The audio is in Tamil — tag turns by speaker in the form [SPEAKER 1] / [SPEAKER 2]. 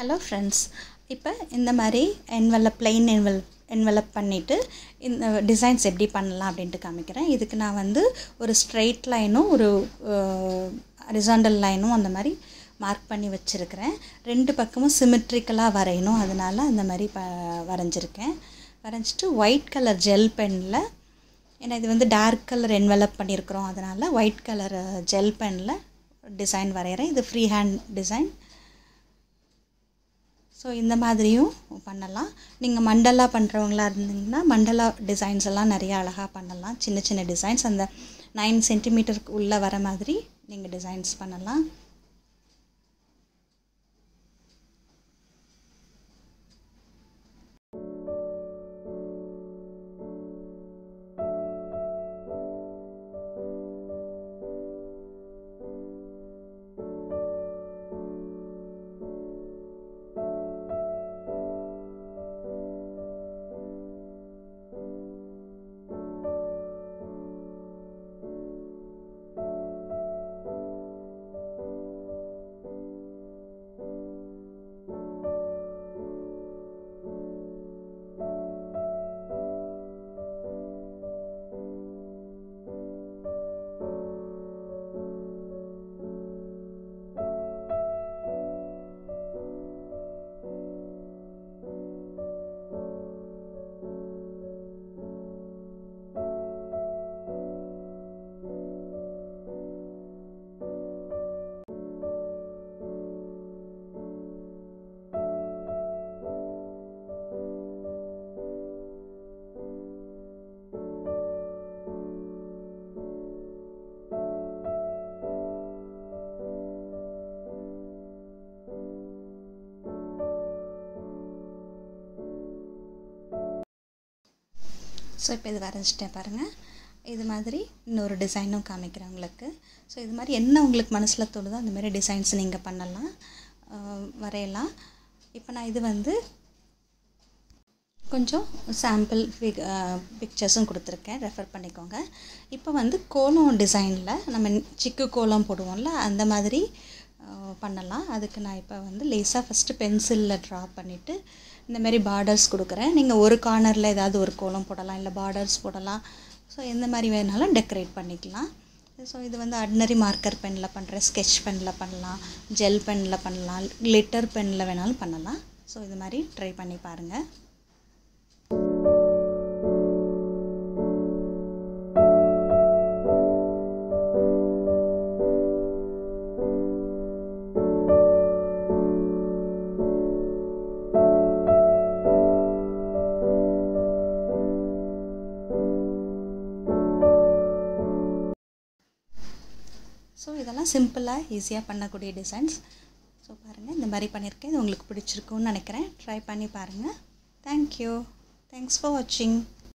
[SPEAKER 1] ஹலோ ஃப்ரெண்ட்ஸ் இப்போ இந்த மாதிரி என்வெலப் பிளெயின் என்வெல் என்வெலப் பண்ணிவிட்டு இந்த டிசைன்ஸ் எப்படி பண்ணலாம் அப்படின்ட்டு காமிக்கிறேன் இதுக்கு நான் வந்து ஒரு ஸ்ட்ரெயிட் லைனும் ஒரு ஹரிசாண்டல் லைனும் அந்த மாதிரி மார்க் பண்ணி வச்சுருக்கிறேன் ரெண்டு பக்கமும் சிமெட்ரிக்கலாக வரையணும் அதனால் அந்த மாதிரி ப வரைஞ்சிருக்கேன் வரைஞ்சிட்டு ஒயிட் கலர் ஜெல் பெனில் ஏன்னா இது வந்து டார்க் கலர் என்வெலப் பண்ணியிருக்கிறோம் அதனால் ஒயிட் கலர் ஜெல் பெனில் டிசைன் வரைகிறேன் இது ஃப்ரீ ஹேண்ட் டிசைன் ஸோ இந்த மாதிரியும் பண்ணலாம் நீங்கள் மண்டலா பண்ணுறவங்களா இருந்தீங்கன்னா மண்டலா டிசைன்ஸ் எல்லாம் நிறைய அழகாக பண்ணலாம் சின்ன சின்ன டிசைன்ஸ் அந்த நைன் சென்டிமீட்டருக்கு உள்ளே வர மாதிரி நீங்கள் டிசைன்ஸ் பண்ணலாம் ஸோ இப்போ இது வரைஞ்சிட்டேன் பாருங்கள் இது மாதிரி இன்னொரு டிசைனும் காமிக்கிறேன் உங்களுக்கு ஸோ இது மாதிரி என்ன உங்களுக்கு மனசில் தோணுதோ அந்த மாதிரி டிசைன்ஸ் நீங்கள் பண்ணலாம் வரையலாம் இப்போ நான் இது வந்து கொஞ்சம் சாம்பிள் பிக் பிக்சர்ஸும் கொடுத்துருக்கேன் ரெஃபர் பண்ணிக்கோங்க இப்போ வந்து கோலம் டிசைனில் நம்ம சிக்கு கோலம் போடுவோம்ல அந்த மாதிரி பண்ணலாம் அதுக்கு நான் இப்போ வந்து லேஸாக ஃபஸ்ட்டு பென்சிலில் ட்ரா பண்ணிவிட்டு இந்த மாதிரி பார்டர்ஸ் கொடுக்குறேன் நீங்கள் ஒரு கார்னரில் ஏதாவது ஒரு கோலம் போடலாம் இல்லை பார்டர்ஸ் போடலாம் ஸோ எந்த மாதிரி வேணாலும் டெக்கரேட் பண்ணிக்கலாம் ஸோ இது வந்து ஆர்டினரி மார்க்கர் பெனில் பண்ணுறேன் ஸ்கெட்ச் பெனில் பண்ணலாம் ஜெல் பெனில் பண்ணலாம் glitter பெனில் வேணாலும் பண்ணலாம் ஸோ இது மாதிரி ட்ரை பண்ணி பாருங்கள் ஸோ இதெல்லாம் சிம்பிளாக ஈஸியாக பண்ணக்கூடிய டிசைன்ஸ் ஸோ பாருங்கள் இந்த மாதிரி பண்ணியிருக்கேன் இது உங்களுக்கு பிடிச்சிருக்குன்னு நினைக்கிறேன் ட்ரை பண்ணி பாருங்கள் தேங்க்யூ தேங்க்ஸ் ஃபார் வாட்சிங்